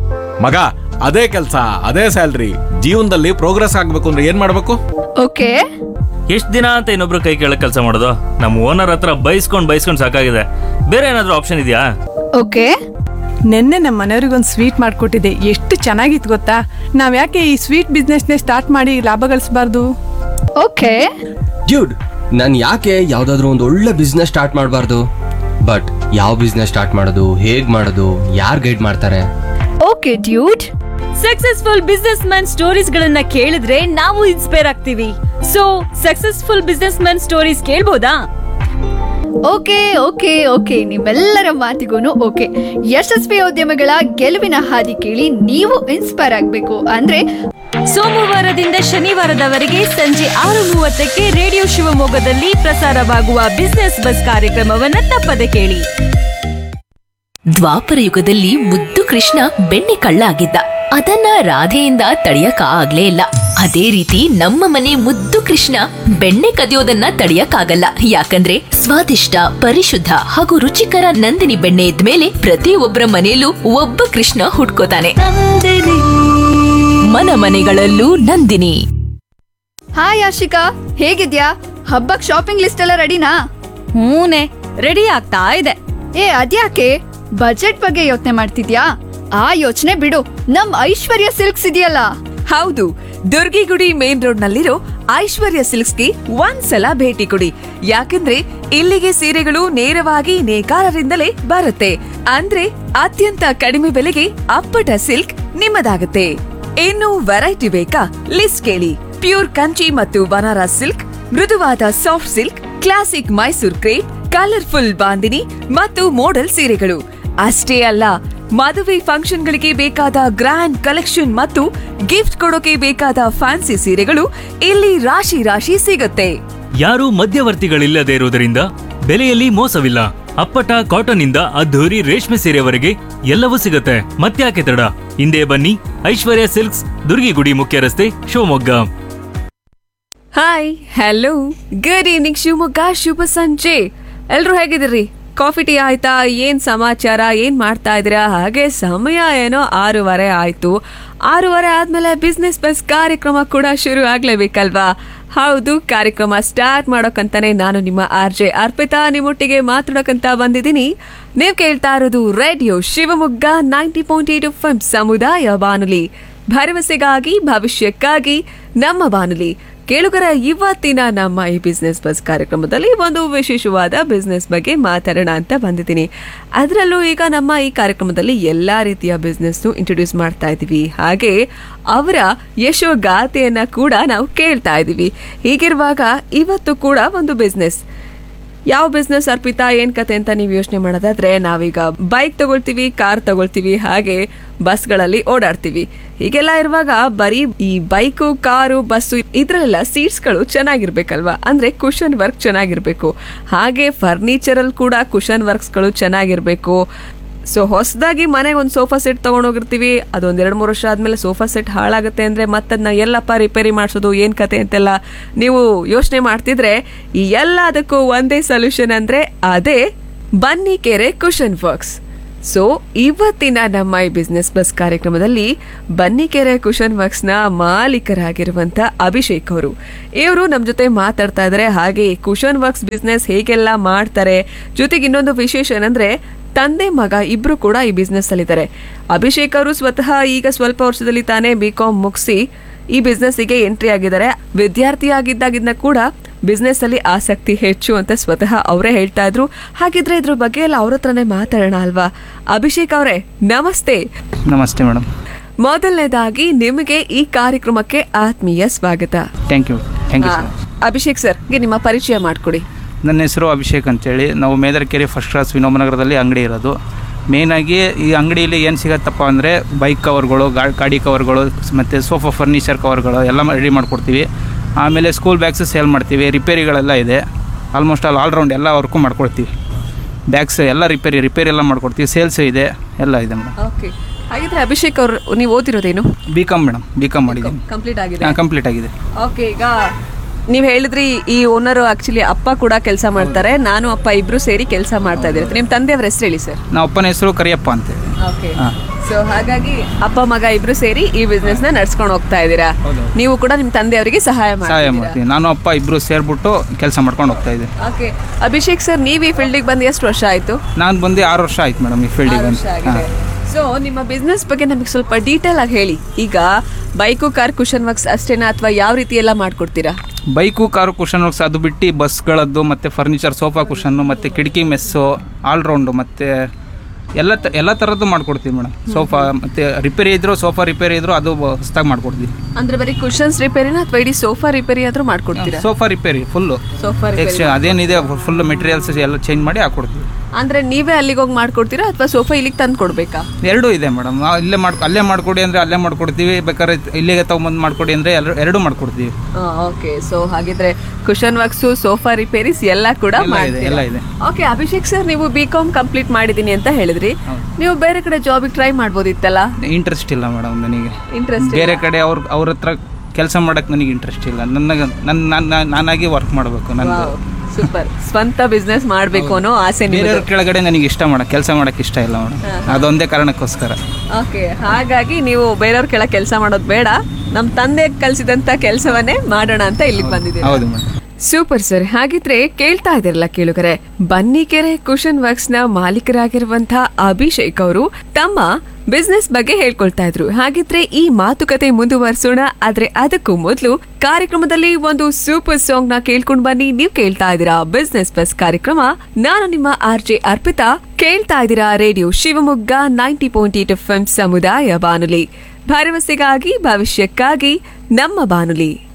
ಮಗ ಅದೇ ಕೆಲಸ ಅದೇ ಸ್ಯಾಲ್ರಿ ಜೀವನದಲ್ಲಿ ಪ್ರೋಗ್ರೆಸ್ ಆಗ್ಬೇಕು ಅಂದ್ರೆ ಏನ್ ಮಾಡ್ಬೇಕು ಓಕೆ ಎಷ್ಟು ದಿನ ಅಂತ ಇನ್ನೊಬ್ರು ಕೈ ಕೆಳಗೆ ಕೆಲಸ ಮಾಡೋದು ನಮ್ಮ ಓನರ್ ಹತ್ರ ಬೈಸ್ಕೊಂಡು ಬೈಸ್ಕೊಂಡು ಸಾಕಾಗಿದೆ ಬೇರೆ ಏನಾದರೂ ಆಪ್ಷನ್ ಇದೆಯಾ ಓಕೆ ನಿನ್ನೆ ನಮ್ಮ ಮನೆಯವ್ರಿಗೊಂದು ಸ್ವೀಟ್ ಮಾಡಿಕೊಟ್ಟಿದ್ದೆ ಎಷ್ಟು ಚೆನ್ನಾಗಿತ್ತು ಗೊತ್ತಾ ನಾವು ಯಾಕೆ ಈ ಸ್ವೀಟ್ ಬಿಸ್ನೆಸ್ನೇ ಸ್ಟಾರ್ಟ್ ಮಾಡಿ ಲಾಭ ಗಳಿಸಬಾರ್ದು ಓಕೆ ಡ್ಯೂಡ್ ನಾನು ಯಾಕೆ ಯಾವ್ದಾದ್ರು ಒಂದು ಒಳ್ಳೆ ಬಿಸ್ನೆಸ್ ಸ್ಟಾರ್ಟ್ ಮಾಡಬಾರ್ದು ಬಟ್ ಯಾವ ಬಿಸ್ನೆಸ್ ಸ್ಟಾರ್ಟ್ ಮಾಡೋದು ಹೇಗ್ ಮಾಡೋದು ಯಾರು ಗೈಡ್ ಮಾಡ್ತಾರೆ okay dude successful businessman stories ಗಳನ್ನ ಕೇಳಿದ್ರೆ ನಾವು ಇನ್ಸ್ಪೈರ್ ಆಗ್ತೀವಿ so successful businessman stories ಕೇಳ್ಬೋದಾ ಓಕೆ ಓಕೆ ಓಕೆ ನಿಮ್ಮೆಲ್ಲರ ಮಾತಿಗೂ ಓಕೆ ಯಶಸ್ವಿ ಉದ್ಯಮಗಳ ಗೆಲುವಿನ ಹಾದಿ ಕೇಳಿ ನೀವು ಇನ್ಸ್ಪೈರ್ ಆಗಬೇಕು ಅಂದ್ರೆ ಸೋಮವಾರದಿಂದ ಶನಿವಾರದವರೆಗೆ ಸಂಜೆ ಆರು ಮೂವತ್ತಕ್ಕೆ ರೇಡಿಯೋ ಶಿವಮೊಗ್ಗದಲ್ಲಿ ಪ್ರಸಾರವಾಗುವ ಬಿಸ್ನೆಸ್ ಬಸ್ ಕಾರ್ಯಕ್ರಮವನ್ನ ತಪ್ಪದೆ ಕೇಳಿ ದ್ವಾಪರ ಯುಗದಲ್ಲಿ ಮುದ್ದು ಕೃಷ್ಣ ಬೆಣ್ಣೆ ಕಳ್ಳ ಆಗಿದ್ದ ಅದನ್ನ ರಾಧೆಯಿಂದ ತಡೆಯಕ ಆಗ್ಲೇ ಇಲ್ಲ ಅದೇ ರೀತಿ ನಮ್ಮ ಮನೆ ಮುದ್ದು ಕೃಷ್ಣ ಬೆಣ್ಣೆ ಕದಿಯೋದನ್ನ ತಡೆಯಕ್ಕಾಗಲ್ಲ ಯಾಕಂದ್ರೆ ಸ್ವಾದಿಷ್ಟ ಪರಿಶುದ್ಧ ಹಾಗೂ ರುಚಿಕರ ನಂದಿನಿ ಬೆಣ್ಣೆ ಇದ್ಮೇಲೆ ಪ್ರತಿಯೊಬ್ಬರ ಮನೆಯಲ್ಲೂ ಒಬ್ಬ ಕೃಷ್ಣ ಹುಟ್ಕೋತಾನೆ ಮನ ಮನೆಗಳಲ್ಲೂ ನಂದಿನಿ ಹಾಯ್ ಆಶಿಕಾ ಹೇಗಿದ್ಯಾ ಹಬ್ಬಕ್ ಶಾಪಿಂಗ್ ಲಿಸ್ಟ್ ಎಲ್ಲ ರೆಡಿನಾ ಹೂನೆ ರೆಡಿ ಆಗ್ತಾ ಇದೆ ಏ ಅದ್ಯಾಕೆ ಬಜೆಟ್ ಬಗ್ಗೆ ಯೋಚನೆ ಮಾಡ್ತಿದ್ಯಾ ಆ ಯೋಚನೆ ಬಿಡು ನಮ್ ಐಶ್ವರ್ಯ ಸಿಲ್ಕ್ಸ್ ಇದೆಯಲ್ಲ ಹೌದು ದುರ್ಗಿಗುಡಿ ಮೇನ್ ರೋಡ್ ನಲ್ಲಿರೋ ಐಶ್ವರ್ಯ ಸಿಲ್ಕ್ಸ್ಗೆ ಒಂದ್ಸಲ ಭೇಟಿ ಕೊಡಿ ಯಾಕಂದ್ರೆ ಇಲ್ಲಿಗೆ ಸೀರೆಗಳು ನೇರವಾಗಿ ನೇಕಾರರಿಂದಲೇ ಬರುತ್ತೆ ಅಂದ್ರೆ ಅತ್ಯಂತ ಕಡಿಮೆ ಬೆಲೆಗೆ ಅಪ್ಪಟ ಸಿಲ್ಕ್ ನಿಮ್ಮದಾಗುತ್ತೆ ಇನ್ನು ವೆರೈಟಿ ಬೇಕಾ ಲಿಸ್ಟ್ ಕೇಳಿ ಪ್ಯೂರ್ ಕಂಚಿ ಮತ್ತು ಬನಾರಸ್ ಸಿಲ್ಕ್ ಮೃದುವಾದ soft silk classic Mysore crepe colourful bandhani ಮತ್ತು ಮೋಡಲ್ ಸೀರೆಗಳು ಅಷ್ಟೇ ಅಲ್ಲ ಮದುವೆ ಫಂಕ್ಷನ್ಗಳಿಗೆ ಬೇಕಾದ ಗ್ರ್ಯಾಂಡ್ ಕಲೆಕ್ಷನ್ ಮತ್ತು ಗಿಫ್ಟ್ ಕೊಡೋಕೆ ಬೇಕಾದ ಫ್ಯಾನ್ಸಿ ಸೀರೆಗಳು ಇಲ್ಲಿ ರಾಶಿ ರಾಶಿ ಸಿಗುತ್ತೆ ಯಾರೂ ಮಧ್ಯವರ್ತಿಗಳಿಲ್ಲದೆ ಇರುವುದರಿಂದ ಬೆಲೆಯಲ್ಲಿ ಮೋಸವಿಲ್ಲ ಅಪ್ಪಟ ಕಾಟನ್ ಇಂದ ಅದ್ಧೂರಿ ರೇಷ್ಮೆ ಸೀರೆವರೆಗೆ ಎಲ್ಲವೂ ಸಿಗುತ್ತೆ ಮತ್ತ್ಯಾಕೆ ತಡ ಹಿಂದೆ ಬನ್ನಿ ಐಶ್ವರ್ಯ ಸಿಲ್ಕ್ಸ್ ದುರ್ಗಿಗುಡಿ ಮುಖ್ಯ ರಸ್ತೆ Shivamogga hi hello good evening Shivamogga ಶುಭ ಸಂಜೆ ಎಲ್ರು ಹೇಗಿದ್ದೀರಿ ಕಾಫಿ ಟೀ ಆಯ್ತಾ ಏನ್ ಸಮಾಚಾರ ಏನ್ ಮಾಡ್ತಾ ಇದ್ದೀರಾ ಹಾಗೆ ಸಮಯ ಏನೋ ಆರೂವರೆ ಆಯ್ತು ಆರೂವರೆ ಆದ್ಮೇಲೆ ಬಿಸ್ನೆಸ್ ಬಸ್ ಕಾರ್ಯಕ್ರಮ ಕೂಡ ಶುರು ಆಗ್ಲೇಬೇಕಲ್ವಾ ಹೌದು ಕಾರ್ಯಕ್ರಮ ಸ್ಟಾರ್ಟ್ ಮಾಡೋಕಂತಾನೆ ನಾನು ನಿಮ್ಮ ಆರ್ ಜೆ ಅರ್ಪಿತಾ ನಿಮ್ಮೊಟ್ಟಿಗೆ ಮಾತಾಡೋಕಂತ ಬಂದಿದ್ದೀನಿ ನೀವು ಕೇಳ್ತಾ ಇರೋದು radio Shivamogga ninety point eight F ಸಮುದಾಯ ಬಾನುಲಿ ಭರವಸೆಗಾಗಿ ಭವಿಷ್ಯಕ್ಕಾಗಿ ನಮ್ಮ ಬಾನುಲಿ ಕೇಳುಗರ ಇವತ್ತಿನ ನಮ್ಮ ಈ ಬಿಸ್ನೆಸ್ ಬಸ್ ಕಾರ್ಯಕ್ರಮದಲ್ಲಿ ಒಂದು ವಿಶೇಷವಾದ ಬಿಸ್ನೆಸ್ ಬಗ್ಗೆ ಮಾತಾಡೋಣ ಅಂತ ಬಂದಿದ್ದೀನಿ ಅದರಲ್ಲೂ ಈಗ ನಮ್ಮ ಈ ಕಾರ್ಯಕ್ರಮದಲ್ಲಿ ಎಲ್ಲಾ ರೀತಿಯ ಬಿಸ್ನೆಸ್ ಇಂಟ್ರೊಡ್ಯೂಸ್ ಮಾಡ್ತಾ ಇದ್ದೀವಿ ಹಾಗೆ ಅವರ ಯಶೋಗಾಥೆಯನ್ನ ಕೂಡ ನಾವು ಕೇಳ್ತಾ ಇದ್ದೀವಿ ಹೀಗಿರುವಾಗ ಇವತ್ತು ಕೂಡ ಒಂದು ಬಿಸ್ನೆಸ್ ಯಾವ ಬಿಸ್ನೆಸ್ ಅರ್ಪಿತಾ ಏನ್ ಕತೆ ಅಂತ ನೀವು ಯೋಚನೆ ಮಾಡೋದಾದ್ರೆ ನಾವೀಗ ಬೈಕ್ ತಗೊಳ್ತೀವಿ ಕಾರ್ ತಗೊಳ್ತೀವಿ ಹಾಗೆ ಬಸ್ಗಳಲ್ಲಿ ಓಡಾಡ್ತೀವಿ ಹೀಗೆಲ್ಲ ಇರುವಾಗ ಬರೀ ಈ ಬೈಕು ಕಾರು ಬಸ್ಸು ಇದ್ರಲ್ಲೆಲ್ಲ ಸೀಟ್ಸ್ಗಳು ಚೆನ್ನಾಗಿರ್ಬೇಕಲ್ವಾ ಅಂದ್ರೆ ಕುಷನ್ ವರ್ಕ್ ಚೆನ್ನಾಗಿರ್ಬೇಕು ಹಾಗೆ ಫರ್ನಿಚರ್ ಅಲ್ಲಿ ಕೂಡ ಕುಷನ್ ವರ್ಕ್ಸ್ಗಳು ಚೆನ್ನಾಗಿರ್ಬೇಕು ಸೊ ಹೊಸದಾಗಿ ಮನೆಗೆ ಒಂದು ಸೋಫಾ ಸೆಟ್ ತಗೊಂಡೋಗಿರ್ತೀವಿ ಅದೊಂದ್ ಎರಡು ಮೂರು ವರ್ಷ ಆದ್ಮೇಲೆ ಸೋಫಾ ಸೆಟ್ ಹಾಳಾಗುತ್ತೆ ಅಂದ್ರೆ ಮತ್ತದನ್ನ ಎಲ್ಲಪ್ಪ ರಿಪೇರಿ ಮಾಡಿಸೋದು ಏನ್ ಕತೆ ಅಂತೆಲ್ಲ ನೀವು ಯೋಚನೆ ಮಾಡ್ತಿದ್ರೆ ಈ ಎಲ್ಲದಕ್ಕೂ ಒಂದೇ ಸೊಲ್ಯೂಷನ್ ಅಂದ್ರೆ ಅದೇ ಬನ್ನಿಕೆರೆ ಕುಷನ್ ವರ್ಕ್ಸ್ ಸೊ ಇವತ್ತಿನ ನಮ್ಮ ಈ ಬಿಸ್ನೆಸ್ ಬಸ್ ಕಾರ್ಯಕ್ರಮದಲ್ಲಿ ಬನ್ನಿಕೆರೆ ಕುಷನ್ ವರ್ಕ್ಸ್ ನ ಮಾಲೀಕರಾಗಿರುವಂತ ಅಭಿಷೇಕ್ ಅವರು ಇವರು ನಮ್ ಜೊತೆ ಮಾತಾಡ್ತಾ ಇದ್ದಾರೆ ಹಾಗೆ ಕುಷನ್ ವರ್ಕ್ಸ್ ಬಿಸ್ನೆಸ್ ಹೇಗೆಲ್ಲ ಮಾಡ್ತಾರೆ ಜೊತೆಗೆ ಇನ್ನೊಂದು ವಿಶೇಷ ಏನಂದ್ರೆ ತಂದೆ ಮಗ ಇಬ್ರು ಕೂಡ ಈ ಬಿಸ್ನೆಸ್ ಅಲ್ಲಿದ್ದಾರೆ ಅಭಿಷೇಕ್ ಅವರು ಸ್ವತಃ ಈಗ ಸ್ವಲ್ಪ ವರ್ಷದಲ್ಲಿ ತಾನೇ ಬಿ ಕಾಮ್ ಮುಗಿಸಿ ಈ ಬಿಸ್ನೆಸ್ ಗೆ ಎಂಟ್ರಿ ಆಗಿದ್ದಾರೆ ವಿದ್ಯಾರ್ಥಿಯಾಗಿದ್ದಾಗಿಂದ ಕೂಡ ಬಿಸ್ನೆಸ್ ಅಲ್ಲಿ ಆಸಕ್ತಿ ಹೆಚ್ಚು ಅಂತ ಸ್ವತಃ ಅವರೇ ಹೇಳ್ತಾ ಇದ್ರು ಹಾಗಿದ್ರೆ ಇದ್ರ ಬಗ್ಗೆ ಎಲ್ಲ ಅವ್ರ ಹತ್ರನೇ ಮಾತಾಡೋಣ ಅಲ್ವಾ ಅಭಿಷೇಕ್ ಅವರೇ ನಮಸ್ತೆ ನಮಸ್ತೆ ಮೇಡಮ್ ಮೊದಲನೇದಾಗಿ ನಿಮಗೆ ಈ ಕಾರ್ಯಕ್ರಮಕ್ಕೆ ಆತ್ಮೀಯ ಸ್ವಾಗತ ಥ್ಯಾಂಕ್ ಯು ಥ್ಯಾಂಕ್ ಯು ಆ, ಅಭಿಷೇಕ್ ಸರ್ ಗೆ ನಿಮ್ಮ ಪರಿಚಯ ಮಾಡಿಕೊಡಿ ನನ್ನ ಹೆಸರು ಅಭಿಷೇಕ್ ಅಂತೇಳಿ ನಾವು ಮೇದರಕೆರೆ ಫಸ್ಟ್ ಕ್ಲಾಸ್ ವಿನೋಮನಗರದಲ್ಲಿ ಅಂಗಡಿ ಇರೋದು ಮೇಯ್ನಾಗಿ ಈ ಅಂಗಡಿಯಲ್ಲಿ ಏನು ಸಿಗತ್ತಪ್ಪ ಅಂದರೆ ಬೈಕ್ ಕವರ್ಗಳು ಗಾ- ಗಾಡಿ ಕವರ್ಗಳು ಮತ್ತು ಸೋಫಾ ಫರ್ನಿಚರ್ ಕವರ್ಗಳು ಎಲ್ಲ ರೆಡಿ ಮಾಡಿಕೊಡ್ತೀವಿ ಆಮೇಲೆ ಸ್ಕೂಲ್ ಬ್ಯಾಗ್ಸ್ ಸೇಲ್ ಮಾಡ್ತೀವಿ ರಿಪೇರಿಗಳೆಲ್ಲ ಇದೆ ಆಲ್ಮೋಸ್ಟ್ ಆಲ್ ಆಲ್ರೌಂಡ್ ಎಲ್ಲ ವರ್ಕು ಮಾಡ್ಕೊಡ್ತೀವಿ ಬ್ಯಾಗ್ಸ್ ಎಲ್ಲ ರಿಪೇರಿ ರಿಪೇರಿ ಎಲ್ಲ ಮಾಡ್ಕೊಡ್ತೀವಿ ಸೇಲ್ಸ್ ಇದೆ ಎಲ್ಲ ಇದೆ ಮೇಡಮ್ ಓಕೆ ಹಾಗಿದ್ರೆ ಅಭಿಷೇಕ್ ಅವರು ನೀವು ಓದಿರೋದೇನು B com madam B com ಮಾಡಿದ್ದೀನಿ ಕಂಪ್ಲೀಟ್ ಆಗಿದೆ ಹಾಂ ಕಂಪ್ಲೀಟ್ ಆಗಿದೆ ಓಕೆ ಈಗ ನೀವು ಹೇಳಿದ್ರಿ ಈ ಓನರ್ ಆಕ್ಚುಲಿ ಅಪ್ಪ ಕೂಡ ಕೆಲಸ ಮಾಡ್ತಾರೆ ನಾನು ಅಪ್ಪ ಇಬ್ರು ಸೇರಿ ಕೆಲಸ ಮಾಡ್ತಾ ಇದ್ದೀರಿ ನಿಮ್ಮ ತಂದೆಯವ್ರ ಹೆಸರು ಹೇಳಿ ಸರ್ ನಾವು ಅಪ್ಪನ ಹೆಸರು ಕರಿಯಪ್ಪ ಅಂತೇಳಿ ಓಕೆ ಹಾಂ ಸೊ ಹಾಗಾಗಿ ಅಪ್ಪ ಮಗ ಇಬ್ರು ಸೇರಿ ಈ ಬಿಸ್ನೆಸ್ ನ ನಡ್ಸ್ಕೊಂಡು ಹೋಗ್ತಾ ಇದ್ದೀರಾ ನೀವು ಕೂಡ ನಿಮ್ಮ ತಂದೆಯವರಿಗೆ ಸಹಾಯ ಸಹಾಯ ಮಾಡಿ ಮಾಡ್ತೀನಿ ನಾನು ಅಪ್ಪ ಇಬ್ರು ಸೇರ್ಬಿಟ್ಟು ಕೆಲಸ ಮಾಡ್ಕೊಂಡು ಹೋಗ್ತಾ ಇದ್ದೆ ಓಕೆ ಅಭಿಷೇಕ್ ಸರ್ ನೀವು ಈ ಫೀಲ್ಡಿಗೆ ಬಂದು ಎಷ್ಟು ವರ್ಷ ಆಯ್ತು ನಾನು ಬಂದು ಆರು ವರ್ಷ ಆಯ್ತು ಮೇಡಮ್ ಈ ಫೀಲ್ಡಿಗೆ ಬಂದು ಹಾಂ ಸೊ ನಿಮ್ಮ ಬಿಸ್ನೆಸ್ ಬಗ್ಗೆ ನಮಗೆ ಸ್ವಲ್ಪ ಡೀಟೇಲ್ ಆಗಿ ಹೇಳಿ ಈಗ ಬೈಕು ಕಾರ್ ಕುಶನ್ ವರ್ಕ್ಸ್ ಅಷ್ಟೇನಾ ಅಥವಾ ಯಾವ ರೀತಿ ಎಲ್ಲ ಮಾಡ್ಕೊಡ್ತೀರಾ ಬೈಕು ಕಾರು ಕುಷನ್ ವರ್ಕ್ಸ್ ಅದು ಬಿಟ್ಟು ಬಸ್ಗಳದ್ದು ಮತ್ತು ಫರ್ನಿಚರ್ ಸೋಫಾ ಕುಷನ್ನು ಮತ್ತು ಕಿಟಕಿ ಮೆಸ್ಸು ಆಲ್ರೌಂಡು ಮತ್ತು ಎಲ್ಲ ತ ಎಲ್ಲ ಥರದ್ದು ಮಾಡ್ಕೊಡ್ತೀವಿ ಮೇಡಮ್ ಸೋಫಾ ಮತ್ತು ರಿಪೇರಿ ಇದ್ರು ಸೋಫಾ ರಿಪೇರಿ ಇದ್ರು ಅದು ಹೊಸ್ದಾಗಿ ಮಾಡ್ಕೊಡ್ತೀವಿ ಅಂದ್ರೆ ಬರೀ ಕುಶನ್ಸ್ ರಿಪೇರಿನ ಅಥವಾ ಇಡೀ ಸೋಫಾ ರಿಪೇರಿ ಆದ್ರೂ ಮಾಡ್ಕೊಡ್ತೀರಾ ಸೋಫಾ ರಿಪೇರಿ ಫುಲ್ಲು ಸೋಫಾ ರಿಪೇರಿ ಎಕ್ಸ್ಚೇ ಅದೇನಿದೆ ಫುಲ್ ಮೆಟೀರಿಯಲ್ಸ್ ಎಲ್ಲ ಚೇಂಜ್ ಮಾಡಿ ಹಾಕ್ಕೊಡ್ತೀವಿ ಅಂದ್ರೆ ನೀವೇ ಅಲ್ಲಿಗೆ ಹೋಗಿ ಮಾಡ್ಕೊಡ್ತೀರಾ ಅಥವಾ ಸೋಫಾ ಇಲ್ಲಿಗೆ ತಂದು ಕೊಡ್ಬೇಕಾ ಎರಡೂ ಇದೆ ಮೇಡಮ್ ನಾವು ಇಲ್ಲೇ ಮಾಡ್ ಅಲ್ಲೇ ಮಾಡ್ಕೊಡಿ ಅಂದರೆ ಅಲ್ಲೇ ಮಾಡ್ಕೊಡ್ತೀವಿ ಬೇಕಾದ್ರೆ ಇಲ್ಲಿಗೆ ತೊಗೊಂಬಂದು ಮಾಡ್ಕೊಡಿ ಅಂದರೆ ಎರಡು ಎರಡೂ ಮಾಡ್ಕೊಡ್ತೀವಿ ಓಕೆ ಸೊ ಹಾಗಿದ್ರೆ ಕುಶನ್ ವರ್ಕ್ಸ್ ಸೋಫಾ ರಿಪೇರೀಸ್ ಎಲ್ಲ ಕೂಡ ಎಲ್ಲ ಇದೆ, ಎಲ್ಲ ಇದೆ. ಓಕೆ ಅಭಿಷೇಕ್ ಸರ್ ನೀವು ಬಿ ಕಾಮ್ ಕಂಪ್ಲೀಟ್ ಮಾಡಿದೀನಿ ಅಂತ ಹೇಳಿದ್ರಿ ನೀವು ಬೇರೆ ಕಡೆ ಜಾಬಿಗೆ ಟ್ರೈ ಮಾಡ್ಬೋದಿತ್ತಲ್ಲ ಇಂಟ್ರೆಸ್ಟ್ ಇಲ್ಲ ಮೇಡಮ್ ನನಗೆ ಇಂಟ್ರೆಸ್ಟ್ ಬೇರೆ ಕಡೆ ಅವ್ರ ಅವ್ರ ಹತ್ರ ಕೆಲಸ ಮಾಡಕ್ಕೆ ನನಗೆ ಇಂಟ್ರೆಸ್ಟ್ ಇಲ್ಲ ನನಗೆ ನನ್ನ ನಾನು ನಾನಾಗಿ ವರ್ಕ್ ಮಾಡಬೇಕು ನಂದು ಸೂಪರ್ ಸ್ವಂತ ಬಿಸ್ನೆಸ್ ಮಾಡ್ಬೇಕು ಅನ್ನೋ ಆಸೆ ಬೇರೆಯವ್ರ ಕೆಳಗಡೆ ನನಗೆ ಇಷ್ಟ ಮಾಡಕ್ಕೆ ಕೆಲಸ ಮಾಡಕ್ಕೆ ಇಷ್ಟ ಇಲ್ಲ ಮೇಡಮ್ ಅದೊಂದೇ ಕಾರಣಕ್ಕೋಸ್ಕರ ಓಕೆ ಹಾಗಾಗಿ ನೀವು ಬೇರೆಯವ್ರ ಕೆಳ ಕೆಲಸ ಮಾಡೋದು ಬೇಡ ನಮ್ಮ ತಂದೆ ಕಲಿಸಿದಂತ ಕೆಲಸವನ್ನೇ ಮಾಡೋಣ ಅಂತ ಇಲ್ಲಿಗೆ ಬಂದಿದ್ದೀವಿ ಹೌದು ಮೇಡಮ್ ಸೂಪರ್ ಸರ್ ಹಾಗಿದ್ರೆ ಕೇಳ್ತಾ ಇದಿರಲ್ಲ ಕೇಳುಗರೆ ಬನ್ನಿಕೆರೆ ಕುಶನ್ ವರ್ಕ್ಸ್ ನ ಮಾಲೀಕರಾಗಿರುವಂತಹ ಅಭಿಷೇಕ್ ಅವರು ತಮ್ಮ ಬಿಸ್ನೆಸ್ ಬಗ್ಗೆ ಹೇಳ್ಕೊಳ್ತಾ ಇದ್ರು ಹಾಗಿದ್ರೆ ಈ ಮಾತುಕತೆ ಮುಂದುವರಿಸೋಣ ಆದ್ರೆ ಅದಕ್ಕೂ ಮೊದಲು ಕಾರ್ಯಕ್ರಮದಲ್ಲಿ ಒಂದು ಸೂಪರ್ ಸಾಂಗ್ ನ ಕೇಳ್ಕೊಂಡ್ ಬನ್ನಿ ನೀವು ಕೇಳ್ತಾ ಇದ್ದೀರಾ ಬಿಸ್ನೆಸ್ ಬಸ್ ಕಾರ್ಯಕ್ರಮ ನಾನು ನಿಮ್ಮ ಆರ್ ಜೆ ಅರ್ಪಿತಾ ಕೇಳ್ತಾ ಇದ್ದೀರಾ radio Shivamogga ninety point eight F ಸಮುದಾಯ ಬಾನುಲಿ ಭರವಸೆಗಾಗಿ ಭವಿಷ್ಯಕ್ಕಾಗಿ ನಮ್ಮ ಬಾನುಲಿ